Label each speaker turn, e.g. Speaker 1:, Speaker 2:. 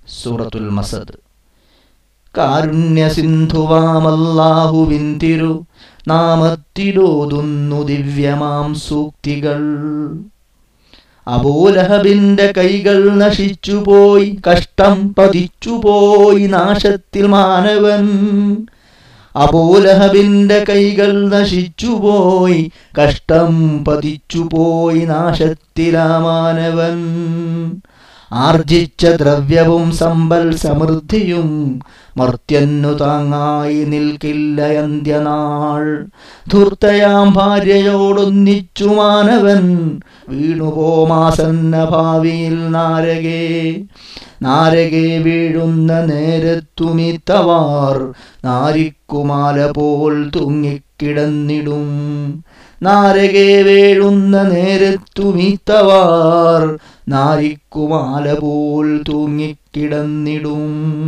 Speaker 1: സൂറത്തുൽ മസദ് കാരുണ്യ സിന്ധുവാമല്ലാഹുവിൻ തിരു നാമത്തിലോതുന്നു ദിവ്യമാം സൂക്തികൾ അബൂലഹബിന്റെ കൈകൾ നശിച്ചുപോയി കഷ്ടം പതിച്ചുപോയി നാശത്തിൽ മാനവൻ അബൂലഹബിന്റെ കൈകൾ നശിച്ചുപോയി കഷ്ടം പതിച്ചുപോയി നാശത്തിലാ മാനവൻ ആർജിച്ച ദ്രവ്യവും സമ്പൽ സമൃദ്ധിയും മർത്യന്നു താങ്ങായി നിൽക്കില്ല അന്ത്യനാൾ ധൂർത്തയാം ഭാര്യയോടൊന്നിച്ചു മാനവൻ വീണുപോമാസന്ന ഭാവിയിൽ നാരകേ നാരകെ വീഴുന്ന നേരത്തുമിത്തവാർ നാരിക്കുമാല പോൽ തൂങ്ങിക്കിടന്നിടും നാരകെ വീഴുന്ന നേരത്തുമിത്തവാർ നാരിക്കുമാല പോൽ തൂങ്ങിക്കിടന്നിടും